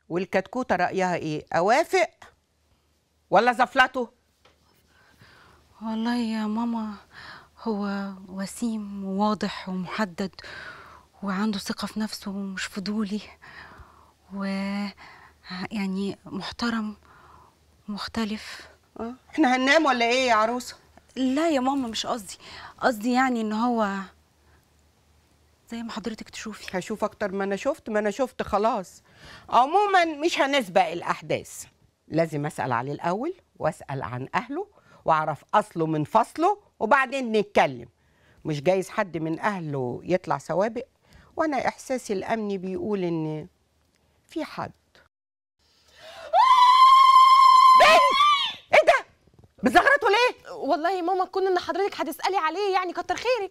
والكتكوتة رأيها إيه أوافق ولا زفلته والله يا ماما هو وسيم وواضح ومحدد وعنده ثقة في نفسه ومش فضولي و يعني محترم مختلف آه، إحنا هننام ولا إيه يا عروسة لا يا ماما مش قصدي قصدي يعني ان هو زي ما حضرتك تشوفي هشوف أكتر ما أنا شفت ما أنا شفت خلاص عموما مش هنسبق الأحداث لازم أسأل عليه الأول وأسأل عن أهله وأعرف أصله من فصله وبعدين نتكلم مش جايز حد من أهله يطلع سوابق وأنا إحساسي الأمني بيقول إن في حد بنت إيه ده؟ بتزغرطوا ليه؟ والله يا ماما كون ان حضرتك هتسالي عليه يعني كتر خيرك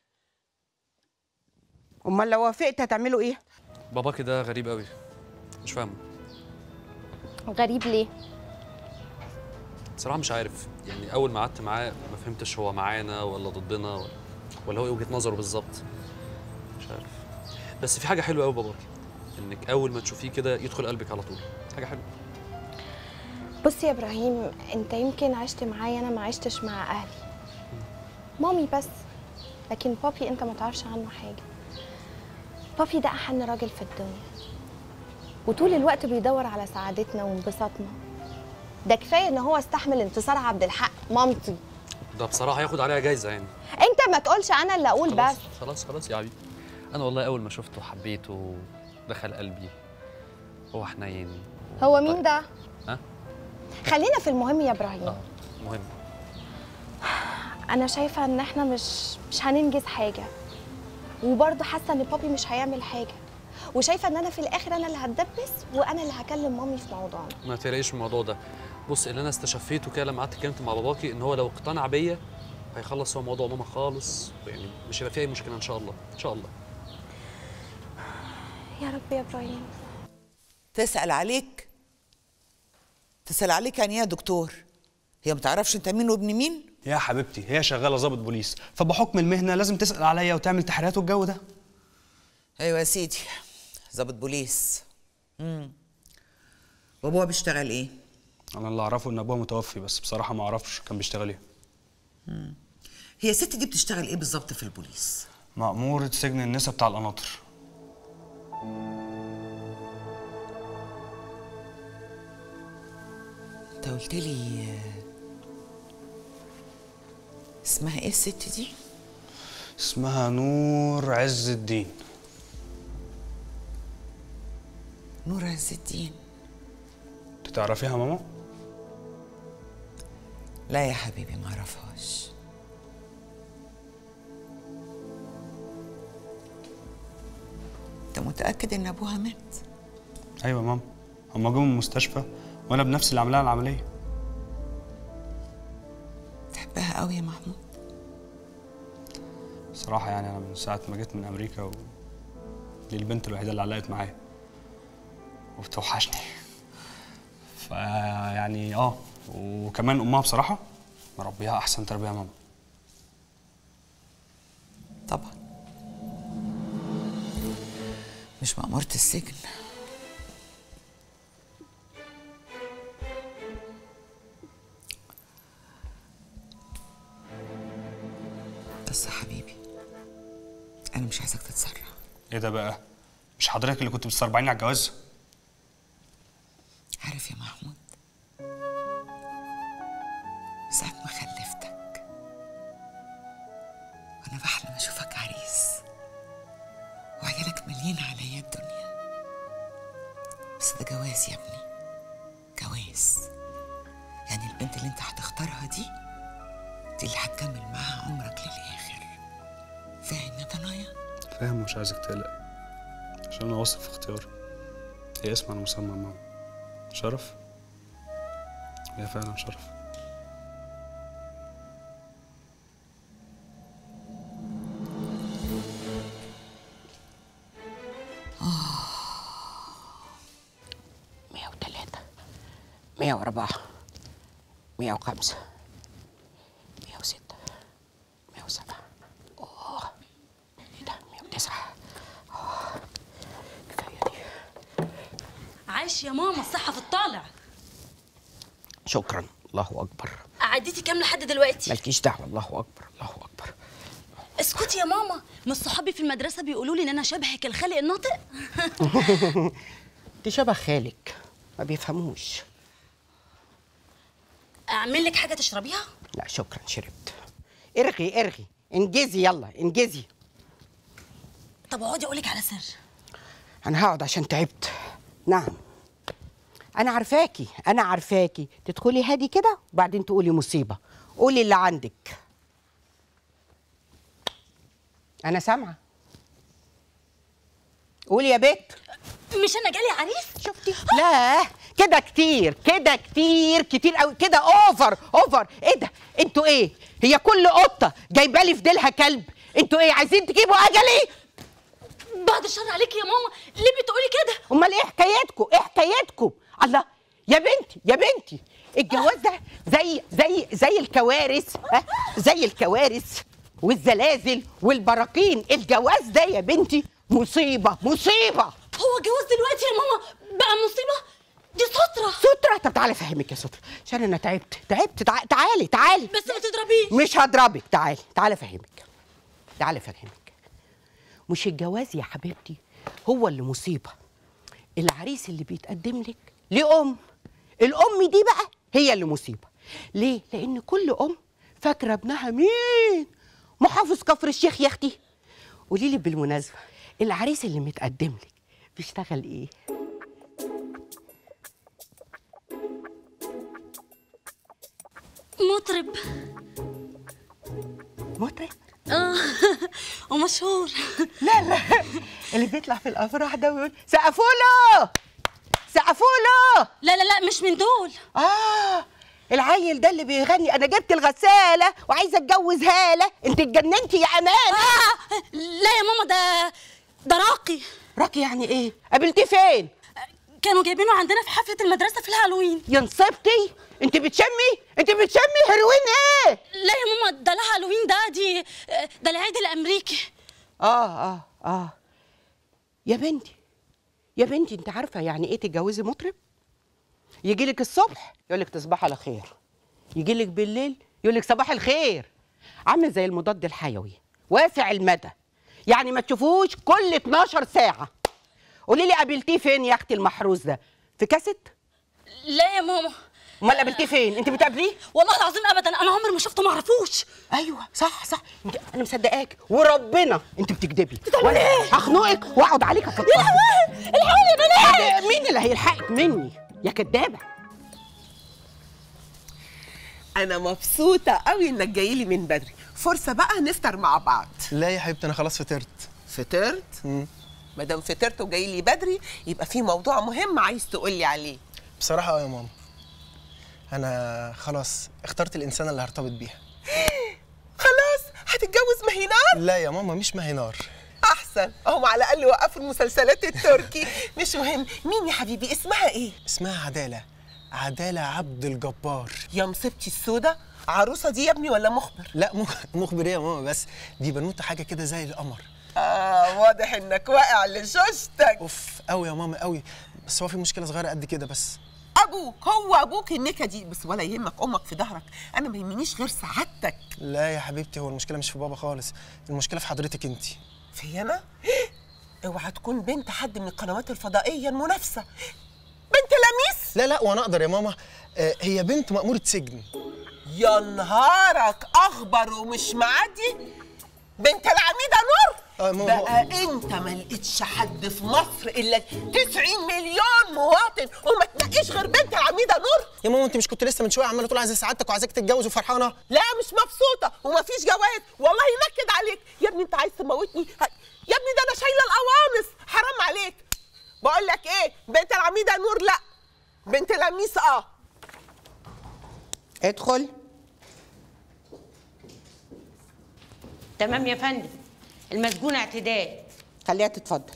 أمال لو وافقت هتعملوا إيه؟ باباكي ده غريب قوي مش فاهمه غريب ليه بصراحه مش عارف يعني اول ما قعدت معاه ما فهمتش هو معانا ولا ضدنا ولا, ولا هو ايه وجهه نظره بالظبط مش عارف بس في حاجه حلوه قوي باباكي انك اول ما تشوفيه كده يدخل قلبك على طول حاجه حلوه بص يا ابراهيم انت يمكن عشت معايا انا ما عشتش مع اهلي مامي بس لكن بابي انت ما تعرفش عنه حاجه بابي ده احن راجل في الدنيا وطول الوقت بيدور على سعادتنا وانبساطنا ده كفايه ان هو استحمل انتصار عبد الحق مامتي ده بصراحه هياخد عليها جايزه يعني انت ما تقولش انا اللي اقول خلاص بس خلاص خلاص يا حبيبي انا والله اول ما شفته حبيته دخل قلبي هو حنين هو مين ده ها؟ خلينا في المهم يا ابراهيم اه مهم انا شايفه ان احنا مش مش هننجز حاجه وبرضه حاسه ان بابي مش هيعمل حاجه وشايفه ان انا في الاخر انا اللي هتدبس وانا اللي هكلم مامي في موضوعنا ما تقلقيش من الموضوع ده بص اللي انا استشفيته كده لما قعدت اتكلمت مع باباكي ان هو لو اقتنع بيا هيخلص هو موضوع ماما خالص يعني مش هيبقى فيه اي مشكله ان شاء الله ان شاء الله يا رب يا ابراهيم تسأل عليك تسأل عليك يعني إيه يا دكتور هي ما تعرفش انت مين وابن مين يا حبيبتي هي شغاله ضابط بوليس فبحكم المهنه لازم تسال عليا وتعمل تحريات والجو ده ايوه يا سيدي ضابط بوليس امم وابوها بيشتغل ايه انا اللي اعرفه ان ابوها متوفي بس بصراحه ما اعرفش كان بيشتغل ايه هي الست دي بتشتغل ايه بالظبط في البوليس مأمورة سجن النساء بتاع القناطر انت قلت لي آه، اسمها ايه الست دي اسمها نور عز الدين نور عز الدين انت تعرفيها ماما لا يا حبيبي ما اعرفهاش انت متاكد ان ابوها مات ايوه ماما هما جم المستشفى وانا بنفسي اللي عاملاها العمليه تحبها قوي يا محمود صراحه يعني انا من ساعه ما جيت من امريكا و... دي البنت الوحيده اللي علقت معايا وبتوحشني فيعني اه وكمان امها بصراحه مربيها احسن تربيه يا ماما طبعا مش مأمورة السجن بس يا حبيبي أنا مش عايزك تتسرع ايه ده بقى مش حضرتك اللي كنت بتستربعيني على الجواز عارف يا محمود ساعة ما خلفتك وأنا بحلم أشوفك عريس وعيالك مليين عليا الدنيا بس ده جواز يا ابني جواز يعني البنت اللي انت هتختارها دي دي اللي هتكمل معاها عمرك للآخر فاهم يا ضنايا؟ فاهم ومش عايزك تقلق عشان انا واثق في اختياري هي اسم على مسمى ماما شرف هي فعلا شرف مية وتلاتة مية وأربعة مية وخمسة مية وستة مية وسبعة أوه إيه ده مية وتسعة أوه كفاية دي عايش يا ماما الصحه في الطالع شكرا الله اكبر عديتي كام لحد دلوقتي مالكيش دعوه الله اكبر الله اكبر اسكتي يا ماما مش صحابي في المدرسه بيقولوا لي ان انا شبهك الخالق الناطق دي شبه خالك ما بيفهموش اعمل لك حاجه تشربيها لا شكرا شربت ارغي ارغي انجزي يلا انجزي طب اقعدي اقول لك على سر انا هقعد عشان تعبت نعم انا عارفاكي انا عارفاكي تدخلي هادي كده وبعدين تقولي مصيبه قولي اللي عندك انا سامعه قولي يا بت مش انا جالي عريس شفتي لا كده كتير كده كتير كتير قوي كده اوفر اوفر ايه ده انتوا ايه هي كل قطه جايبه لي في ديلها كلب انتوا ايه عايزين تجيبوا اجلي بعد الشر عليكي يا ماما ليه بتقولي كده امال ايه حكايتكم ايه حكايتكم الله يا بنتي يا بنتي الجواز ده زي زي زي الكوارث ها زي الكوارث والزلازل والبراكين الجواز ده يا بنتي مصيبه مصيبه هو الجواز دلوقتي يا ماما بقى مصيبه دي سترة سترة طب تعالي افهمك يا سترة عشان انا تعبت تعبت تع... تعالي تعالي بس ما تضربيش مش هضربك تعالي تعالي افهمك تعالي افهمك مش الجواز يا حبيبتي هو اللي مصيبه العريس اللي بيتقدم لك ليه ام الام دي بقى هي اللي مصيبه ليه لان كل ام فاكره ابنها مين محافظ كفر الشيخ يا اختي قولي لي بالمناسبه العريس اللي متقدم لك بيشتغل ايه مطرب مطرب اه ومشهور لا لا اللي بيطلع في الافراح ده ويقول سقفوا له سقفوا له لا لا لا مش من دول اه العيل ده اللي بيغني انا جبت الغساله وعايزه اتجوز هاله انت اتجننتي يا امان آه لا يا ماما ده ده راقي راكي يعني ايه قابلتيه فين كانوا جايبينه عندنا في حفله المدرسه في الهالوين يا نصيبتي انت بتشمي انت بتشمي هيروين ايه لا يا ماما ده الهالوين ده دي ده العيد الامريكي اه اه اه يا بنتي يا بنتي انت عارفه يعني ايه تتجوزي مطرب يجي لك الصبح يقول لك تصبح على خير يجي لك بالليل يقول لك صباح الخير عامل زي المضاد الحيوي واسع المدى يعني ما تشوفوش كل 12 ساعه قولي لي قابلتيه فين يا اختي المحروس ده في كاسيت لا يا ماما امال قابلتيه فين انت بتقابليه والله العظيم ابدا انا عمري ما شفته ما اعرفوش ايوه صح صح انت انا مصدقاك وربنا انت بتكدبي وانا هخنقك واقعد عليك افضل الحقني يا بنات مين اللي هيلحقك مني يا كدابه انا مبسوطه قوي انك جاي لي من بدري فرصه بقى نفطر مع بعض لا يا حبيبتي انا خلاص فطرت فطرت ما دام فطرت وجاي لي بدري يبقى في موضوع مهم عايز تقول لي عليه بصراحه اه يا ماما انا خلاص اخترت الانسانه اللي هرتبط بيها خلاص هتتجوز مهينار لا يا ماما مش مهنار احسن اهم على الاقل وقفوا المسلسلات التركي مش مهم مين يا حبيبي اسمها ايه اسمها عداله عداله عبد الجبار يا مصيبتي السودة عروسه دي يا ابني ولا مخبر لا مخ- مخبر ايه يا ماما بس دي بنوته حاجه كده زي القمر اه واضح انك واقع لشوشتك اوف قوي يا ماما قوي بس هو في مشكله صغيره قد كده بس ابوك هو ابوك النكه دي بس ولا يهمك امك في ظهرك انا ما يهمنيش غير سعادتك لا يا حبيبتي هو المشكله مش في بابا خالص المشكله في حضرتك انت في انا اوعى تكون بنت حد من القنوات الفضائيه المنافسه بنت لميس لا لا وانا اقدر يا ماما آه، هي بنت مأمورة سجن يا نهارك اخبر ومش معدي بنت العميده نور آه، ما هو- بقى انت ما لقيتش حد في مصر الا 90 مليون مواطن وما تنقيش غير بنت العميده نور يا ماما انت مش كنت لسه من شويه عماله تقول عايزه سعادتك وعايزاك تتجوز وفرحانه لا مش مبسوطه ومفيش جواز والله ينكد عليك يا ابني انت عايز تموتني ه- يا ابني ده انا شايله القوامص حرام عليك بقول لك ايه بنت العميده نور لا بنت لميس اه ادخل تمام يا فندم المسجون اعتداء خليها تتفضل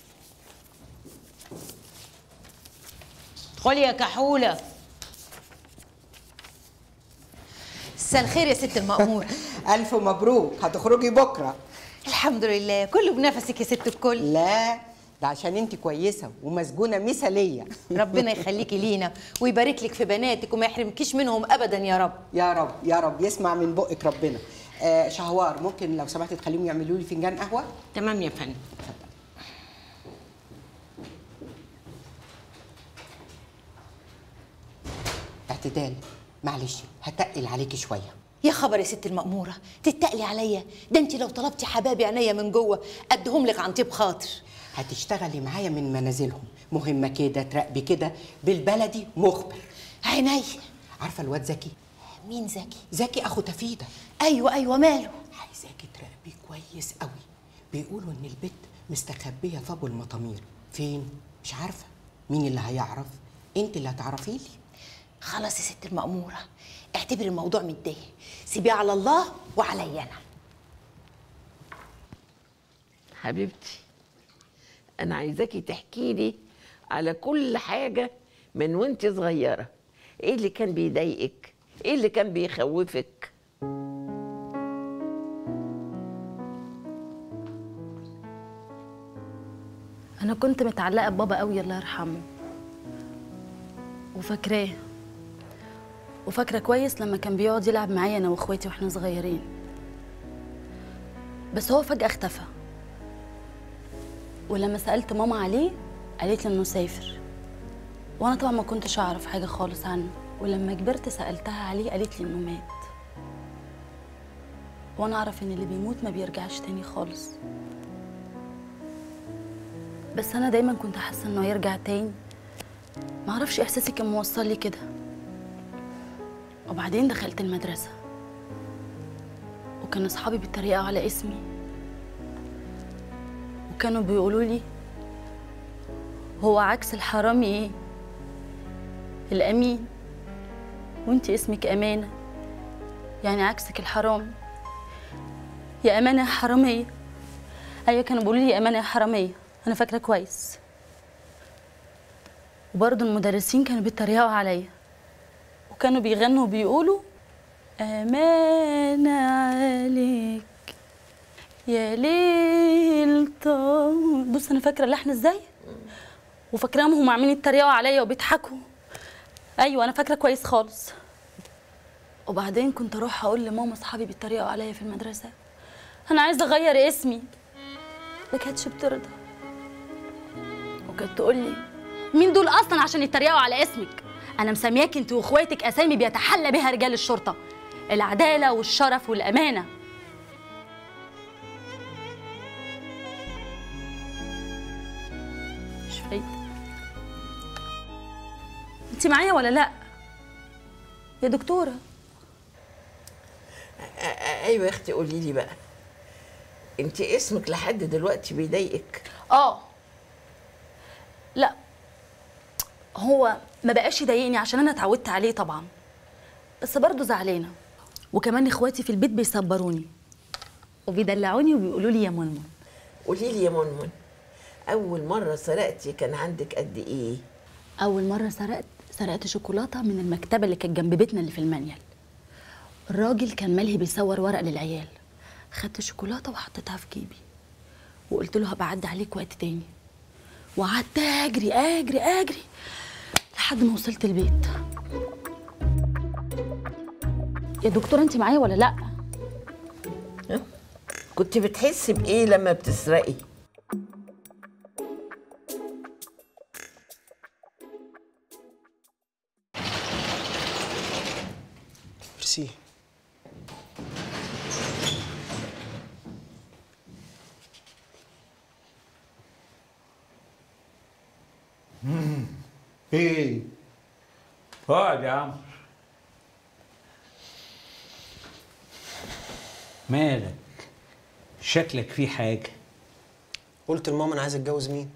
ادخلي يا كحوله مساء الخير يا ست المأمور الف مبروك هتخرجي بكره الحمد لله كله بنفسك يا ست الكل لا ده عشان انت كويسه ومسجونه مثاليه ربنا يخليكي لينا ويبارك لك في بناتك وما يحرمكيش منهم ابدا يا رب يا رب يا رب يسمع من بقك ربنا آه شهوار ممكن لو سمحتي تخليهم يعملوا لي فنجان قهوه تمام يا فندم اعتدال معلش هتقل عليكي شويه يا خبر يا ست المأمورة تتقلي عليا ده انت لو طلبتي حبابي عينيا من جوه ادهم لك عن طيب خاطر هتشتغلي معايا من منازلهم مهمه كده تراقبي كده بالبلدي مخبر عيني عارفه الواد زكي مين زكي زكي اخو تفيده ايوه ايوه ماله عايزاكي تراقبيه كويس قوي بيقولوا ان البت مستخبيه في ابو المطامير فين مش عارفه مين اللي هيعرف انت اللي هتعرفي لي خلاص يا ست المأمورة اعتبري الموضوع متضايق سيبيه على الله وعليا انا حبيبتي انا عايزاكي تحكي لي على كل حاجه من وانت صغيره ايه اللي كان بيضايقك ايه اللي كان بيخوفك انا كنت متعلقه ببابا قوي الله يرحمه وفاكراه وفاكره كويس لما كان بيقعد يلعب معايا انا واخواتي واحنا صغيرين بس هو فجاه اختفى ولما سالت ماما عليه قالت لي انه سافر وانا طبعا ما كنتش اعرف حاجه خالص عنه ولما كبرت سالتها عليه قالت لي انه مات وانا اعرف ان اللي بيموت ما بيرجعش تاني خالص بس انا دايما كنت حاسه انه هيرجع تاني ما اعرفش احساسي كان موصل لي كده وبعدين دخلت المدرسه وكان اصحابي بيتريقوا على اسمي وكانوا بيقولوا لي هو عكس الحرامي ايه الامين وانت اسمك امانه يعني عكسك الحرام يا امانه يا حراميه ايوه كانوا بيقولوا لي يا امانه يا حراميه انا فاكره كويس وبرضه المدرسين كانوا بيتريقوا عليا وكانوا بيغنوا وبيقولوا أمانة عليك يا ليل طول بص أنا فاكرة اللحن إزاي وفاكراهم هم عاملين يتريقوا عليا وبيضحكوا أيوة أنا فاكرة كويس خالص وبعدين كنت أروح أقول لماما أصحابي بيتريقوا عليا في المدرسة أنا عايزة أغير اسمي ما كانتش بترضى وكانت تقول لي مين دول اصلا عشان يتريقوا على اسمك انا مسمياك انت واخواتك اسامي بيتحلى بها رجال الشرطه العداله والشرف والامانه مش فايده انت معايا ولا لا يا دكتوره آ- آ- ايوه يا اختي قولي لي بقى انت اسمك لحد دلوقتي بيضايقك اه لا هو ما بقاش يضايقني عشان انا اتعودت عليه طبعا بس برضه زعلانه وكمان اخواتي في البيت بيصبروني وبيدلعوني وبيقولوا لي يا منمن قولي لي يا منمن اول مره سرقتي كان عندك قد ايه اول مره سرقت سرقت شوكولاته من المكتبه اللي كانت جنب بيتنا اللي في المانيال الراجل كان ملهي بيصور ورق للعيال خدت الشوكولاته وحطيتها في جيبي وقلت له هبقى اعدي عليك وقت تاني وقعدت اجري اجري اجري لحد ما وصلت البيت يا دكتوره انت معايا ولا لا كنت بتحسي بايه لما بتسرقي ميرسي ايه اقعد يا عمرو مالك شكلك في حاجة قلت لماما انا عايز اتجوز مين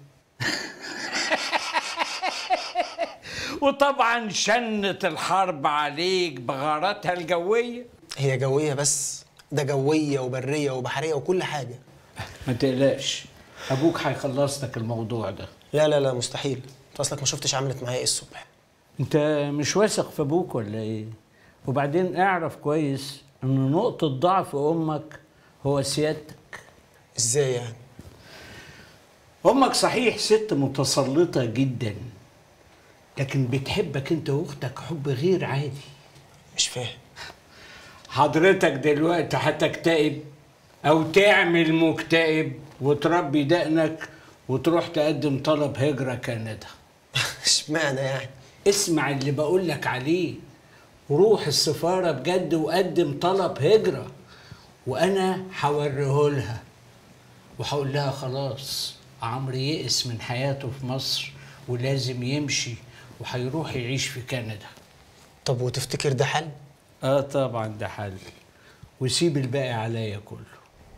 وطبعا شنت الحرب عليك بغاراتها الجوية هي جويه بس ده جويه وبريه وبحريه وكل حاجه ما تقلقش ابوك هيخلص لك الموضوع ده لا لا لا مستحيل انت اصلك ما شفتش عملت معايا ايه الصبح انت مش واثق في ابوك ولا ايه وبعدين اعرف كويس ان نقطة ضعف امك هو سيادتك ازاي يعني امك صحيح ست متسلطه جدا لكن بتحبك انت واختك حب غير عادي مش فاهم حضرتك دلوقتي هتكتئب او تعمل مكتئب وتربي دقنك وتروح تقدم طلب هجرة كندا اشمعنى يعني اسمع اللي بقول لك عليه روح السفارة بجد وقدم طلب هجرة وانا هوريه لها وهقول لها خلاص عمرو يئس من حياته في مصر ولازم يمشي وهيروح يعيش في كندا طب وتفتكر ده حل اه طبعا ده حل وسيب الباقي عليا كله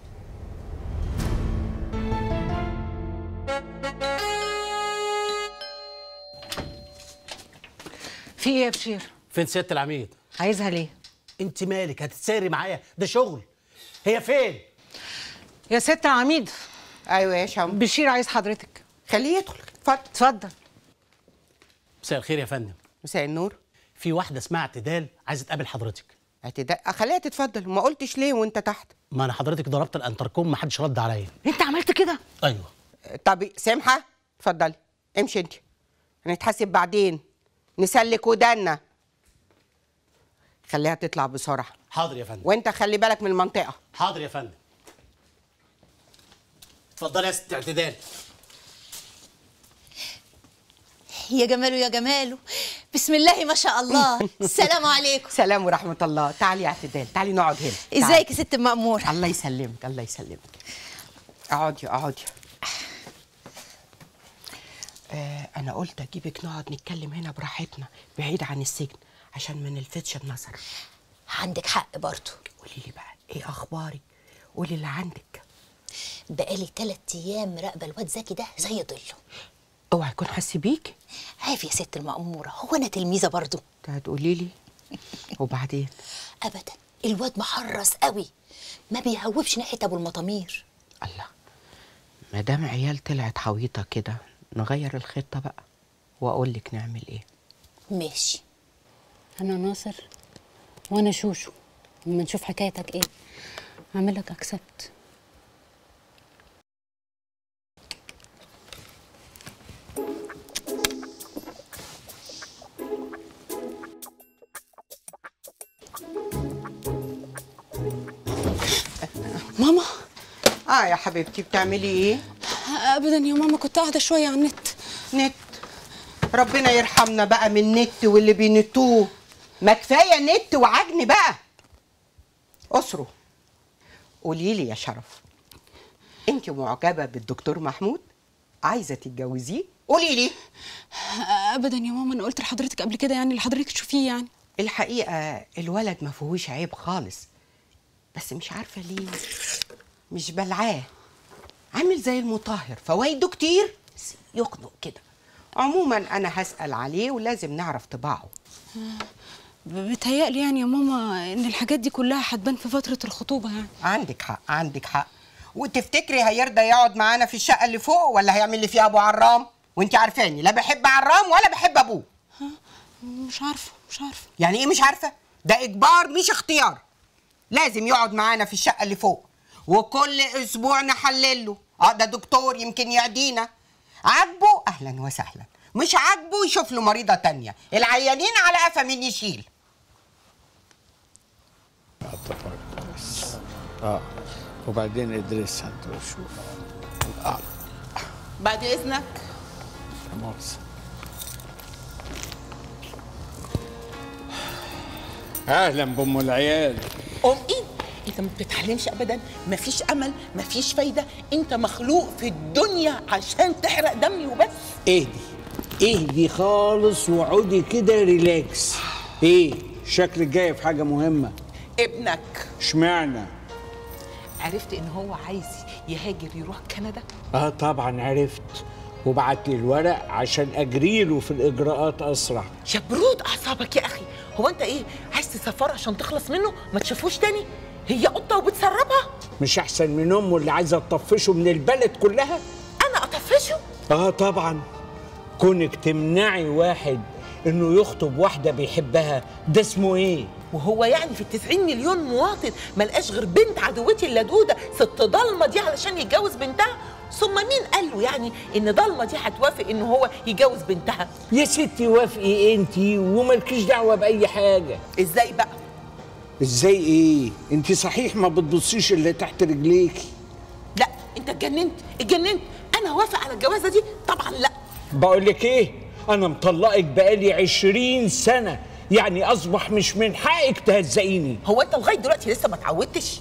في ايه يا بشير؟ فين سياده العميد عايزها ليه؟ انت مالك هتتساري معايا ده شغل هي فين يا ست العميد ايوه يا شام بشير عايز حضرتك خليه يدخل اتفضل اتفضل مساء الخير يا فندم مساء النور في واحده اسمها اعتدال عايزه تقابل حضرتك اعتدال خليها تتفضل ما قلتش ليه وانت تحت ما انا حضرتك ضربت الانتركوم ما حدش رد عليا انت عملت كده ايوه طب سمحه اتفضلي امشي انت هنتحاسب بعدين نسلك ودنا خليها تطلع بسرعه حاضر يا فندم وانت خلي بالك من المنطقه حاضر يا فندم اتفضلي يا ست اعتدال يا جماله يا جماله بسم الله ما شاء الله السلام عليكم سلام ورحمه الله تعالي يا اعتدال تعالي نقعد هنا ازيك يا ست المأمور الله يسلمك الله يسلمك اقعدي اقعدي آه انا قلت اجيبك نقعد نتكلم هنا براحتنا بعيد عن السجن عشان ما نلفتش النظر عندك حق برضه قولي لي بقى ايه اخبارك قولي اللي عندك بقالي تلات ايام راقبه الواد زكي ده زي ضله اوعى يكون حس بيك عارف يا ست المأمورة هو انا تلميذة برضه هتقولي لي وبعدين ابدا الواد محرص قوي ما بيهوبش ناحية ابو المطامير ما دام عيال طلعت حويطه كده نغير الخطه بقى واقول لك نعمل ايه ماشي انا ناصر وانا شوشو اما نشوف حكايتك ايه اعمل لك اكسبت ماما اه يا حبيبتي بتعملي ايه ابدا يا ماما كنت قاعده شويه على النت نت ربنا يرحمنا بقى من النت واللي بينتوه ما كفايه نت وعجن بقى اسروا قولي لي يا شرف انت معجبه بالدكتور محمود عايزه تتجوزيه قولي لي ابدا يا ماما انا قلت لحضرتك قبل كده يعني اللي حضرتك تشوفيه يعني الحقيقه الولد ما فيهوش عيب خالص بس مش عارفه ليه مش بلعاه عامل زي المطهر فوايده كتير بس يخنق كده عموما انا هسال عليه ولازم نعرف طباعه بتهيألي يعني يا ماما ان الحاجات دي كلها هتبان في فتره الخطوبه يعني عندك حق عندك حق وتفتكري هيرضى يقعد معانا في الشقه اللي فوق ولا هيعمل لي فيها ابو عرام وانت عارفاني لا بحب عرام ولا بحب ابوه مش عارفه مش عارفه يعني ايه مش عارفه ده اجبار مش اختيار لازم يقعد معانا في الشقه اللي فوق وكل اسبوع نحلله اه ده دكتور يمكن يعدينا عاجبه اهلا وسهلا مش عاجبه يشوف له مريضه تانية العيانين على قفا مين يشيل اه وبعدين ادرسها انت وشوف اه بعد اذنك مؤاخذة. اهلا بام العيال قوم ايه انت ما بتتعلمش ابدا مفيش امل مفيش فايده انت مخلوق في الدنيا عشان تحرق دمي وبس اهدي اهدي خالص وعودي كده ريلاكس ايه شكلك جاي في حاجه مهمه ابنك اشمعنى عرفت ان هو عايز يهاجر يروح كندا اه طبعا عرفت وبعت لي الورق عشان اجريله في الاجراءات اسرع يا برود اعصابك يا اخي هو انت ايه عايز تسافر عشان تخلص منه ما تشوفوش تاني هي قطه وبتسربها مش احسن من امه اللي عايزه تطفشه من البلد كلها انا اطفشه اه طبعا كونك تمنعي واحد انه يخطب واحده بيحبها ده اسمه ايه وهو يعني في التسعين مليون مواطن ملقاش غير بنت عدوتي اللدودة ست ضلمة دي علشان يتجوز بنتها ثم مين قال له يعني ان ضلمه دي هتوافق ان هو يجوز بنتها يا ستي وافقي انت ومالكيش دعوه باي حاجه ازاي بقى ازاي ايه انت صحيح ما بتبصيش اللي تحت رجليكي لا انت اتجننت اتجننت انا وافق على الجوازه دي طبعا لا بقول لك ايه انا مطلقك بقالي عشرين سنه يعني اصبح مش من حقك تهزقيني هو انت لغايه دلوقتي لسه ما اتعودتش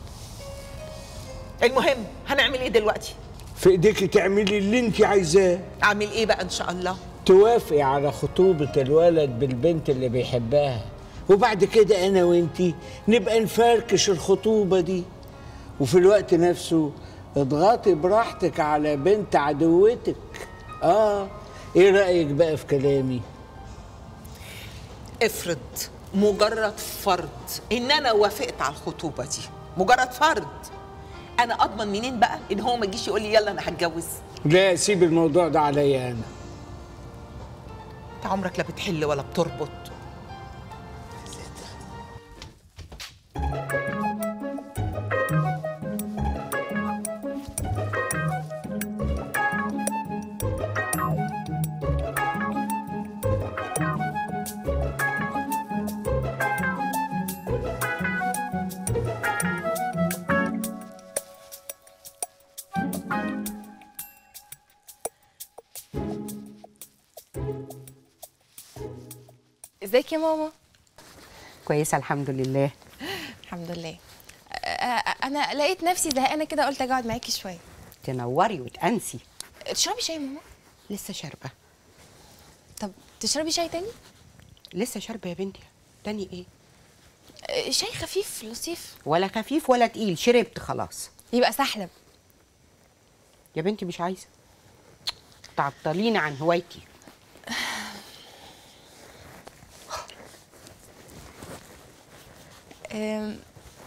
المهم هنعمل ايه دلوقتي في ايديكي تعملي اللي انت عايزاه اعمل ايه بقى ان شاء الله توافقي على خطوبة الولد بالبنت اللي بيحبها وبعد كده أنا وإنتي نبقى نفركش الخطوبة دي وفي الوقت نفسه اضغطي براحتك على بنت عدوتك آه إيه رأيك بقى في كلامي؟ افرض مجرد فرض ان انا وافقت على الخطوبه دي مجرد فرض انا اضمن منين بقى ان هو ما يجيش يقول لي يلا انا هتجوز لا سيب الموضوع ده عليا أنا انت عمرك لا بتحل ولا بتربط ازيك يا ماما كويسه الحمد لله الحمد لله آه، آه، انا لقيت نفسي زهقانه كده قلت اجي اقعد معاكي شويه تنوري وتأنسي تشربي شاي يا ماما لسه شاربه طب تشربي شاي تاني لسه شاربه يا بنتي تاني ايه آه، شاي خفيف لطيف ولا خفيف ولا تقيل شربت خلاص يبقى سحلب يا بنتي مش عايزه تعطليني عن هوايتي آم،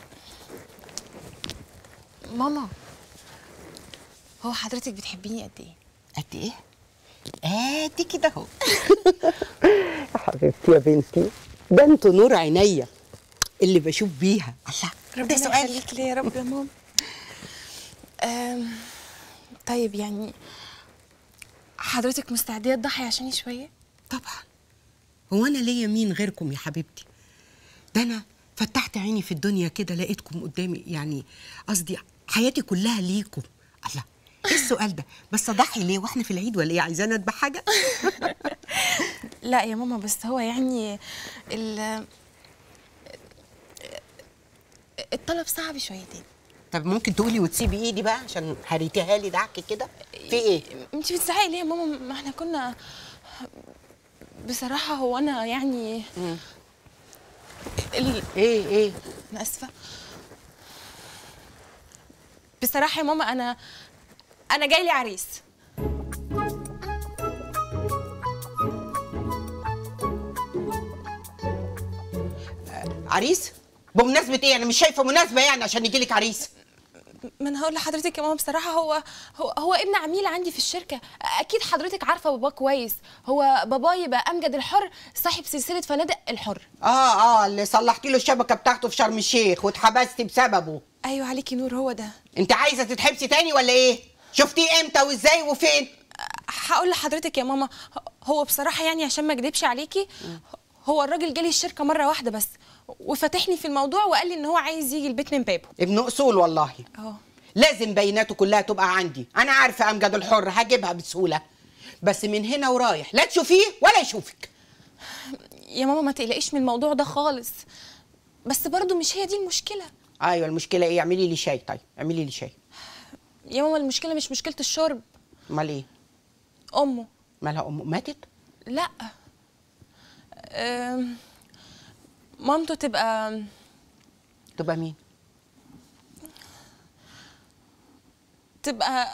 ماما هو حضرتك بتحبيني قد ايه قد ايه ادي كده اهو يا حبيبتي يا بنتي ده انتوا نور عينيا اللي بشوف بيها الله ده ربنا سؤال يخليك ليا يا رب يا ماما آم، طيب يعني حضرتك مستعديه تضحي عشاني شويه طبعا هو انا ليا مين غيركم يا حبيبتي ده انا فتحت عيني في الدنيا كده لقيتكم قدامي يعني قصدي حياتي كلها ليكم الله ايه السؤال ده بس اضحي ليه واحنا في العيد ولا ايه عايزانا اذبح حاجه لا يا ماما بس هو يعني ال الطلب صعب شويتين طب ممكن تقولي وتسيبي ايدي بقى عشان هريتيها لي دعك كده في ايه انت بتزعقي ليه يا ماما ما احنا كنا بصراحة هو أنا يعني ال... ايه ايه أنا آسفة بصراحة يا ماما أنا أنا جاي لي عريس عريس بمناسبه ايه انا مش شايفه مناسبه يعني عشان يجي لك عريس ما انا هقول لحضرتك يا ماما بصراحه هو هو, هو ابن عميل عندي في الشركه اكيد حضرتك عارفه باباه كويس هو باباه يبقى امجد الحر صاحب سلسله فنادق الحر اه اه اللي صلحتي له الشبكه بتاعته في شرم الشيخ واتحبستي بسببه ايوه عليكي نور هو ده انت عايزه تتحبسي تاني ولا ايه شفتيه امتى وازاي وفين هقول لحضرتك يا ماما هو بصراحه يعني عشان ما اكدبش عليكي هو الراجل جالي الشركه مره واحده بس وفتحني في الموضوع وقال لي ان هو عايز يجي البيت من بابه ابن اصول والله اه لازم بياناته كلها تبقى عندي انا عارفه امجد الحر هجيبها بسهوله بس من هنا ورايح لا تشوفيه ولا يشوفك يا ماما ما تقلقيش من الموضوع ده خالص بس برضو مش هي دي المشكله ايوه المشكله ايه اعملي لي شاي طيب اعملي لي شاي يا ماما المشكله مش مشكله الشرب امال ايه امه مالها امه ماتت لا أم، مامته تبقى تبقى مين تبقى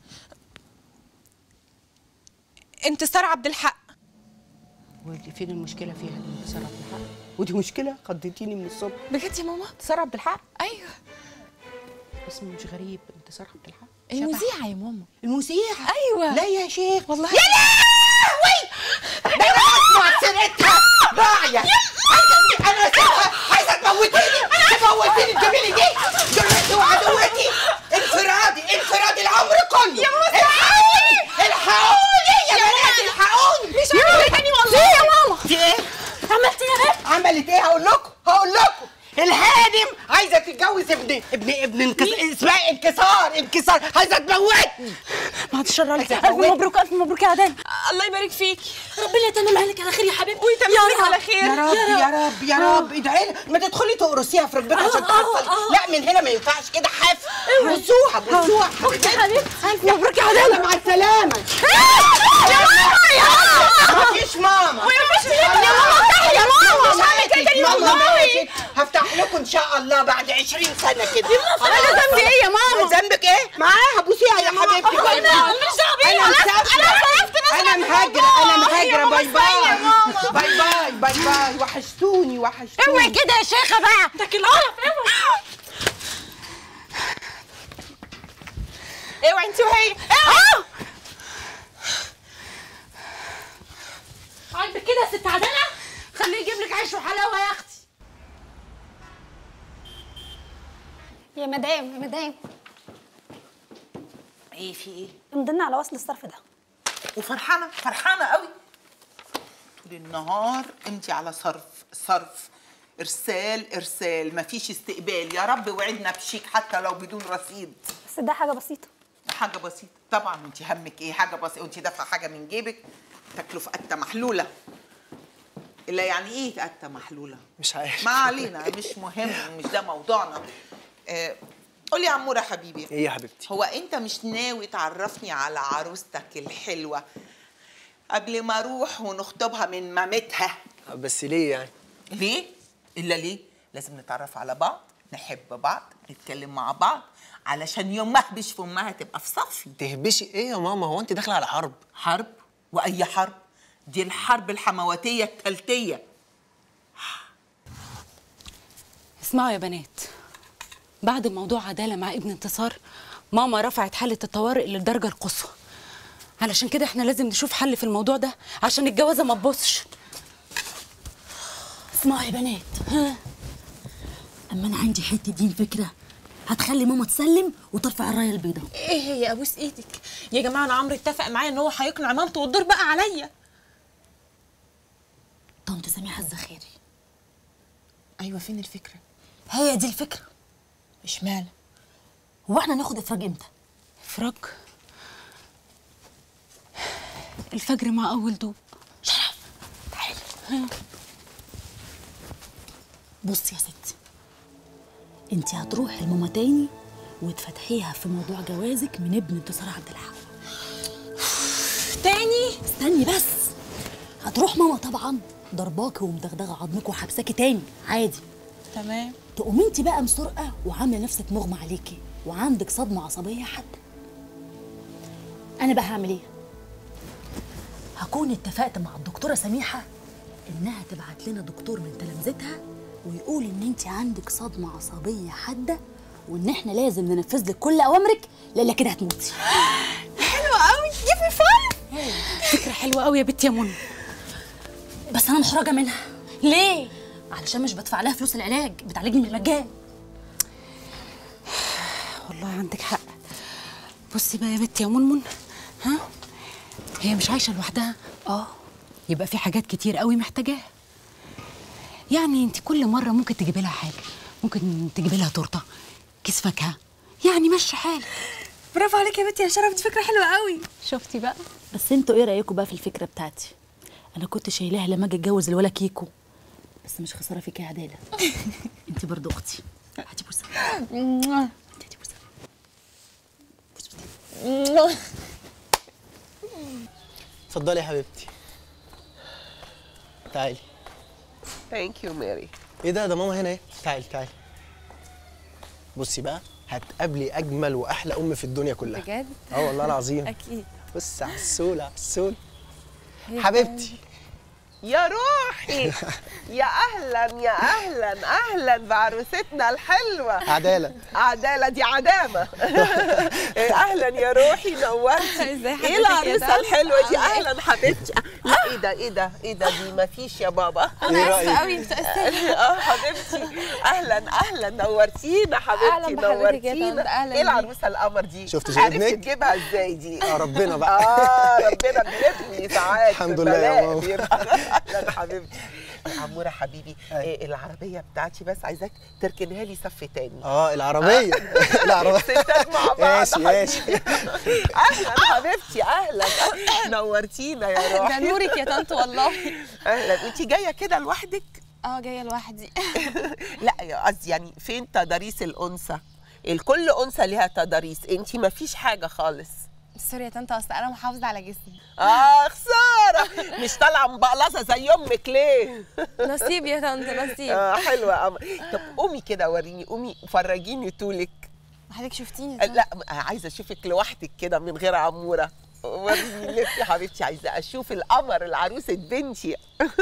انتصار عبد الحق ودي فين المشكله فيها دي انتصار عبد الحق ودي مشكله خضتيني من الصبح بجد يا ماما انتصار عبد الحق ايوه اسمه مش غريب انتصار عبد الحق المذيعه يا ماما المذيعه ايوه لا يا شيخ والله يا لهوي ده انا اسمع سيرتها راعيه عايزه انا اسيبها عايزه تموتيني تموتيني تجيبي لي دي جرتي وعدوتي انفرادي انفرادي العمر كله عايزه تتجوز ابن ابن ابن انكس... اسمها انكسار انكسار عايزه تموتني بعد الشر عليك عايزة الف تموتني. مبروك الف مبروك يا عدن الله يبارك فيك ربنا يتمم عليك على خير يا حبيبتي ويتمم على خير. يا رب يا رب يا رب ادعي لها. ما تدخلي تقرصيها في ركبتها عشان تحصل لا من هنا ما ينفعش كده حف بصوها بصوها اختي حبيبتي الف مبروك يا يلا عدن مع السلامه يا ماما يا ماما مفيش ماما ومفيش يا ماما افتحي يا ماما مش هعمل كده تاني ماما والله ماتت هفتح لكم ان شاء الله بعد 20 سنه كده أنا ذنبي إيه يا ماما؟ ذنبك ايه معاها بوسيها يا حبيبتي باي باي. مش دعوة بيا، انا أنا- مسافره أنا صرفت نص انا الموضوع. مهاجره انا يا مهاجره ماما باي باي اسمعي يا ماما. باي باي باي باي وحشتوني وحشتوني اوعي كده يا شيخه بقى ده القرف اوعي اوعي انت وهي اوعي عاجبك كده يا ست عدنه خليه يجيب لك عيش وحلاوه يا اختي يا مدام يا مدام ايه في ايه امضنا على وصل الصرف ده وفرحانه فرحانه قوي طول النهار امتي على صرف صرف ارسال ارسال مفيش استقبال يا رب وعدنا بشيك حتى لو بدون رصيد بس ده حاجه بسيطه حاجه بسيطه طبعا انت همك ايه حاجه بسيطه وانت دافعه حاجه من جيبك تكلف قته محلوله الا يعني ايه قته محلوله مش عارف ما علينا مش مهم مش ده موضوعنا آه قولي يا عموره حبيبي ايه يا حبيبتي هو انت مش ناوي تعرفني على عروستك الحلوه قبل ما اروح ونخطبها من مامتها بس ليه يعني ليه الا ليه لازم نتعرف على بعض نحب بعض نتكلم مع بعض علشان يوم ما اهبش في امها تبقى في صفي تهبشي ايه يا ماما هو انت داخله على حرب حرب واي حرب دي الحرب الحمواتيه الثالثيه اسمعوا يا بنات بعد موضوع عدالة مع ابن انتصار ماما رفعت حالة الطوارئ للدرجة القصوى علشان كده احنا لازم نشوف حل في الموضوع ده عشان الجوازة ما تبصش اسمعوا يا بنات ها اما انا عندي حته دين فكره هتخلي ماما تسلم وترفع الرايه البيضاء ايه هي ابوس ايدك يا جماعه انا عمرو اتفق معايا ان هو هيقنع مامته والدور بقى عليا طنط سميحه الزخيري ايوه فين الفكره هي دي الفكره اشمعنى هو احنا ناخد افراج امتى افراج الفجر مع اول دوب بصي يا ستي انت هتروحي لماما تاني وتفتحيها في موضوع جوازك من ابن انتصار عبد الحق تاني استني بس هتروح ماما طبعا ضرباكي ومدغدغه عظمك وحبساكي تاني عادي تمام تقومي انت بقى مسرقه وعامله نفسك مغمى عليكي وعندك صدمه عصبيه حتى انا بقى هعمل ايه هكون اتفقت مع الدكتوره سميحه انها تبعت لنا دكتور من تلامذتها ويقول ان انت عندك صدمه عصبيه حاده وان احنا لازم ننفذ لك كل اوامرك لألا كده هتموتي حلوة قوي جيب لي فن فكرة حلوة قوي يا بنتي يا منى بس انا محرجه منها ليه علشان مش بدفع لها فلوس العلاج بتعالجني بالمجان والله عندك حق بصي بقى يا بنتي يا منمن ها هي مش عايشه لوحدها اه يبقى في حاجات كتير قوي محتاجاها يعني انت كل مره ممكن تجيبي لها حاجه ممكن تجيبي لها تورته كيس فاكهه يعني مشي حالك برافو عليك يا بنتي يا شرف دي فكره حلوه قوي شفتي بقى بس انتوا ايه رايكم بقى في الفكره بتاعتي انا كنت شايلاها لما اجي اتجوز الولا كيكو بس مش خساره فيك يا عداله انت برضو اختي هاتي بوسه اتفضلي يا حبيبتي تعالي ثانك يو ماري ايه ده ده ماما هنا ايه تعالي تعالي بصي بقى هتقابلي اجمل واحلى ام في الدنيا كلها بجد؟ اه والله العظيم اكيد بص عسول عسول هي حبيبتي يا روحي يا اهلا يا اهلا اهلا بعروستنا الحلوه عدالة. عداله دي عدامه اهلا يا روحي نورتي ازاي ايه حضرتك يا العروسه دعم؟ الحلوه دي عاملة إيه؟ اهلا حبيبتي لا ايه ده ايه ده ايه ده دي ما فيش يا بابا أنا إيه آسفة رأيك؟ أوي، متأسفة. اه حبيبتي اهلا اهلا نورتينا حبيبتي أهلا بحضرتك يا نورتينا طنط، أهلا ايه بيك. العروسه القمر دي شفت شيء عرفت ابنك؟ تجيبها ازاي دي آه، ربنا بقى. اه ربنا بيبني ساعات الحمد لله يا بلاء ماما. بيبقى. اهلا حبيبتي عموره حبيبي إيه العربيه بتاعتي بس عايزاك تركنها لي صف تاني اه العربيه العربيه ستات مع بعض ماشي ماشي اهلا حبيبتي اهلا نورتينا يا روحي ده نورك يا طنط والله اهلا انت جايه كده لوحدك اه جايه لوحدي لا يا قصدي يعني فين تضاريس الانثى الكل انثى ليها تضاريس انت ما فيش حاجه خالص سوري يا طنط اصل انا محافظه على جسمي اه خساره مش طالعه مبقلصه زي امك ليه نصيب يا طنط نصيب اه حلوه قمر طب قومي كده وريني قومي فرجيني طولك حضرتك شفتيني يا طنط لا عايزه اشوفك لوحدك كده من غير عموره وريني لف يا حبيبتي عايزه اشوف القمر العروسه بنتي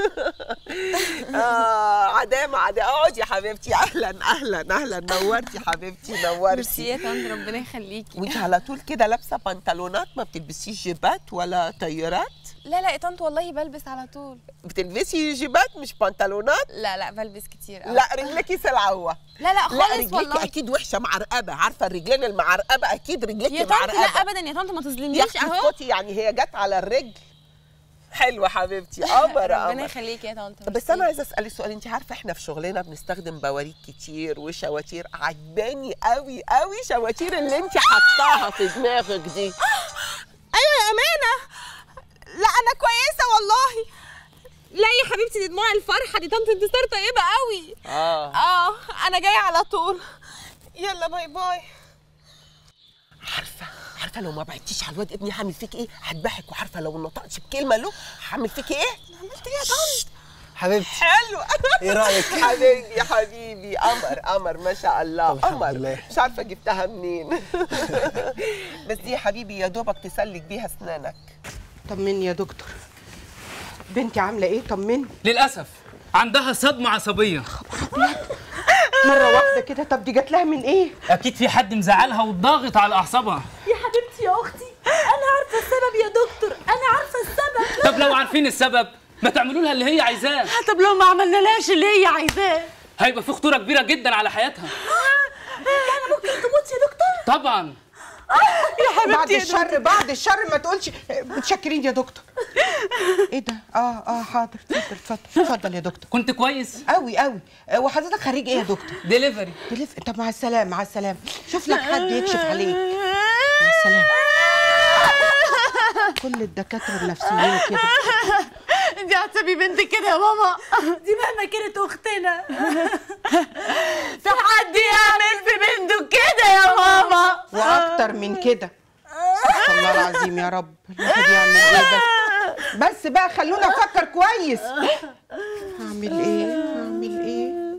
اه عدامه عدامه اقعدي يا حبيبتي اهلا اهلا اهلا نورتي حبيبتي ميرسي نورتي يا طنط ربنا يخليكي وانت على طول كده لابسه بنطلونات ما بتلبسيش جيبات ولا طيارات لا لا يا طنط والله بلبس على طول بتلبسي جيبات مش بنطلونات لا لا بلبس كتير أوي. لا رجلكي سلعوه لا لا خالص رجليكي والله اكيد وحشه معرقبه عارفه الرجلين المعرقبه اكيد رجليكي يا طنط معرقبه لا ابدا يا طنط ما يا تظلمنيش اختي اهو اسكتي يعني هي جت على الرجل حلوه حبيبتي قمر ربنا قمر يخليكي يا طنط بس انا عايزه اسالك سؤال انت عارفه احنا في شغلنا بنستخدم بواريك كتير وشواتير عجباني قوي قوي شواتير اللي انت حطاها في دماغك دي ايوه يا امانه لا انا كويسه والله لا يا حبيبتي دي دموع الفرحه دي طنط انتصار طيبه قوي اه اه انا جايه على طول يلا باي باي عارفه لو ما بعدتيش على الواد ابني هعمل فيك ايه هذبحك وعارفه لو نطقتش بكلمه له هعمل فيك ايه عملت ايه يا طنط حبيبتي حلو ايه رايك حبيبي يا حبيبي قمر قمر ما شاء الله طب الحمد قمر لله. مش عارفه جبتها منين بس دي يا حبيبي يا دوبك تسلك بيها اسنانك طمني يا دكتور بنتي عامله ايه طمني للاسف عندها صدمه عصبيه مره واحده كده طب دي جات لها من ايه اكيد في حد مزعلها وضاغط على اعصابها يا حبيبتي يا اختي انا عارفه السبب يا دكتور انا عارفه السبب طب لو عارفين السبب ما تعملوا لها اللي هي عايزاه طب لو ما عملنالهاش اللي هي عايزاه هيبقى في خطوره كبيره جدا على حياتها يعني ممكن تموت يا دكتور طبعا يا حبيبتي بعد يا الشر بعد الشر ما تقولش متشكرين يا دكتور ايه ده اه اه حاضر اتفضل اتفضل اتفضل يا دكتور كنت كويس قوي قوي آه، وحضرتك خريج ايه يا دكتور ديليفري دليف طب مع السلامه مع السلامه شوف لك حد يكشف عليك مع السلامه كل الدكاتره النفسيين كده انت هتسيبي بنتك كده يا ماما دي مهما كانت اختنا في حد يعمل في بنته كده يا ماما واكتر من كده استغفر الله العظيم يا رب الواحد يعمل ايه بس بس بقى خلونا افكر كويس هعمل ايه هعمل ايه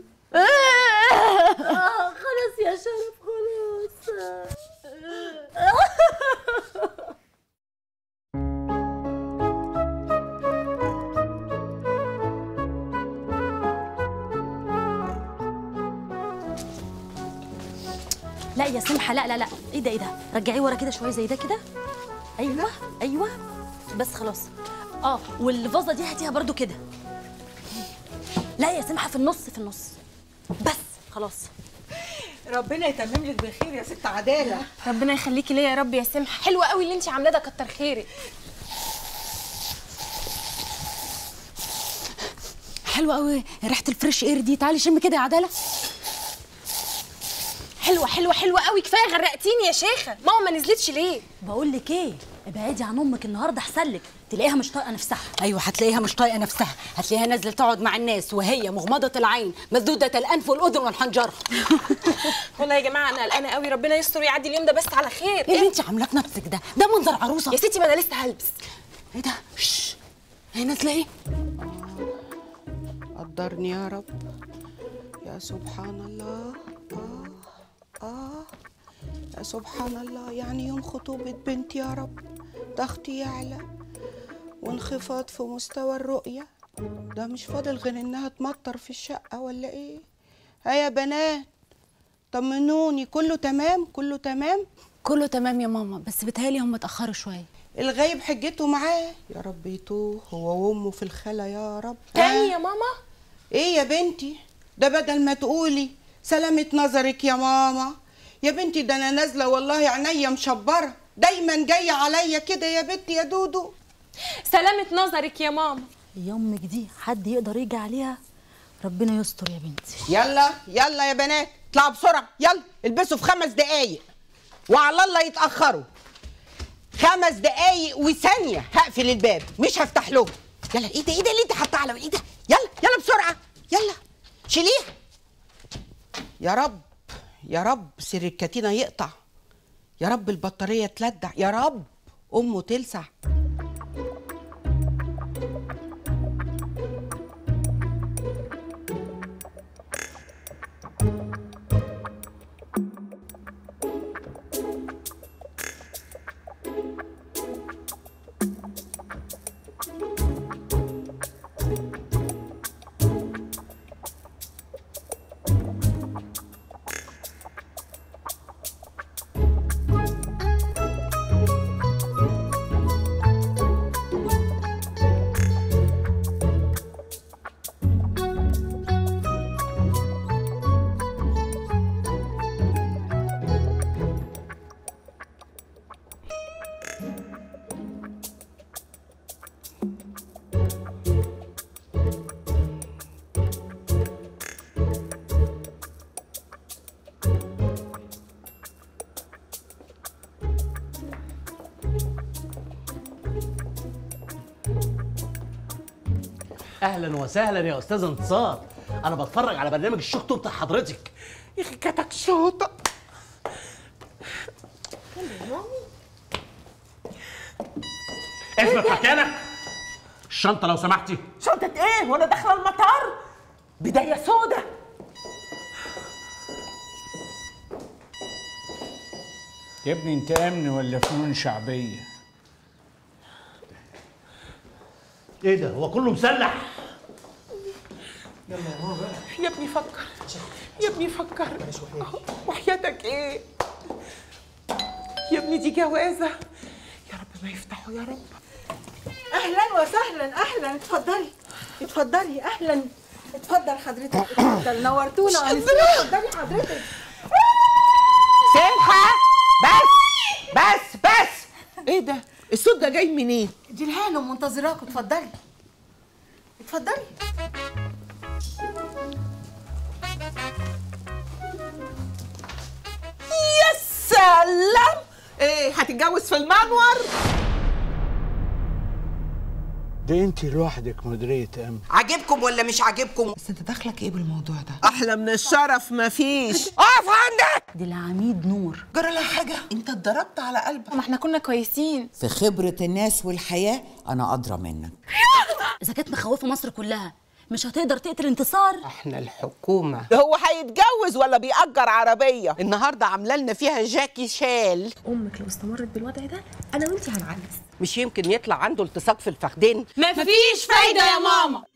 خلاص يا شرف خلاص لا يا سمحه لا لا لا ايه ده ايه ده رجعيه ورا كده شويه زي ده كده ايوه ايوه بس خلاص اه والفازه دي هاتيها برضو كده لا يا سمحه في النص في النص بس خلاص ربنا يتمم لك بخير يا ست عداله ربنا يخليكي ليا يا رب يا سمحه حلوه قوي اللي انت عاملاه ده كتر خيرك حلوه قوي ريحه الفريش اير دي تعالي شمي كده يا عداله حلوه حلوه حلوه قوي كفايه غرقتيني يا شيخه ماما ما نزلتش ليه بقول لك ايه ابعدي عن امك النهارده احسن لك تلاقيها مش طايقه نفسها ايوه هتلاقيها مش طايقه نفسها هتلاقيها نازله تقعد مع الناس وهي مغمضه العين مسدوده الانف والاذن والحنجره والله يا جماعه انا قلقانه قوي ربنا يستر ويعدي اليوم ده بس على خير ايه اللي انت عاملاه في نفسك ده ده منظر عروسه يا ستي ما انا لسه هلبس ايه ده شش هي نازله ايه قدرني يا رب يا سبحان الله آه آه يا سبحان الله يعني يوم خطوبة بنتي يا رب ضغطي يعلى وانخفاض في مستوى الرؤية ده مش فاضل غير انها تمطر في الشقة ولا ايه ها يا بنات طمنوني كله تمام كله تمام كله تمام يا ماما بس بتهيألي هم اتاخروا شويه الغايب حجته معاه يا رب يتوه هو وامه في الخلا يا رب تاني آه. يا ماما ايه يا بنتي ده بدل ما تقولي سلامة نظرك يا ماما يا بنتي ده انا نازله والله عينيا مشبره دايما جايه عليا كده يا بنتي يا دودو سلامة نظرك يا ماما هي امك دي حد يقدر يجي عليها ربنا يستر يا بنتي يلا يلا يا بنات اطلعوا بسرعه يلا البسوا في خمس دقايق وعلى الله يتاخروا خمس دقايق وثانيه هقفل الباب مش هفتح لهم يلا ايه ده ايه ده اللي انت حاطاه على ايه ده يلا يلا بسرعه يلا شيليها يا رب يا رب سر الكتينه يقطع يا رب البطاريه تلدع يا رب امه تلسع اهلا وسهلا يا استاذ انتصار انا بتفرج على برنامج الشوك بتاع حضرتك يا اخي كتك شوطه اثبت مكانك الشنطه لو سمحتي شنطة ايه وانا داخله المطار بداية سودة يا ابني انت امن ولا فنون شعبيه ايه ده هو كله مسلح يلا يا ماما يا ابني فكر يا ابني فكر وحياتك ايه يا ابني دي جوازة يا رب ما يفتحوا يا رب اهلا وسهلا اهلا اتفضلي اتفضلي اهلا اتفضل حضرتك اتفضل نورتونا وانسينا اتفضلي حضرتك سمحة بس بس بس ايه ده الصوت ده جاي منين دي الهانم منتظراكوا اتفضلي اتفضلي يا سلام ايه هتتجوز في المنور ده انت لوحدك مديريه امن عاجبكم ولا مش عاجبكم بس انت دخلك ايه بالموضوع ده احلى من الشرف مفيش اقف عندك دي العميد نور جرى لها حاجه انت اتضربت على قلبك ما احنا كنا كويسين في خبره الناس والحياه انا ادرى منك اذا كانت مخوفه مصر كلها مش هتقدر تقتل انتصار احنا الحكومة هو هيتجوز ولا بيأجر عربية النهاردة عاملة لنا فيها جاكي شال امك لو استمرت بالوضع ده انا وانتي هنعنس مش يمكن يطلع عنده التصاق في الفخدين مفيش فايدة يا ماما